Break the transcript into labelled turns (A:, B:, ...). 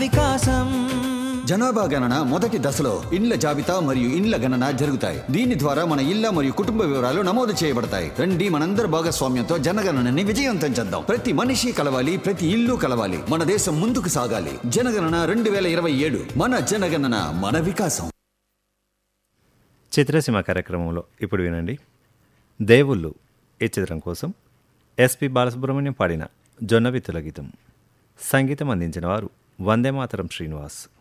A: వికాసం
B: జనాభా గణన మొదటి దశలో ఇండ్ల జాబితా మరియు ఇండ్ల గణన జరుగుతాయి దీని ద్వారా మన ఇళ్ల మరియు కుటుంబ వివరాలు నమోదు చేయబడతాయి రండి మనందరి భాగస్వామ్యంతో జనగణనని విజయవంతం చేద్దాం ప్రతి మనిషి కలవాలి ప్రతి ఇల్లు కలవాలి మన దేశం ముందుకు సాగాలి జనగణన రెండు వేల ఇరవై ఏడు మన జనగణన మన వికాసం
C: చిత్రసీమ కార్యక్రమంలో ఇప్పుడు వినండి దేవుళ్ళు ఈ చిత్రం కోసం ఎస్పి బాలసుబ్రహ్మణ్యం పాడిన జొన్నవిత్తుల గీతం సంగీతం అందించిన వారు వందే మాతరం శ్రీనివాస్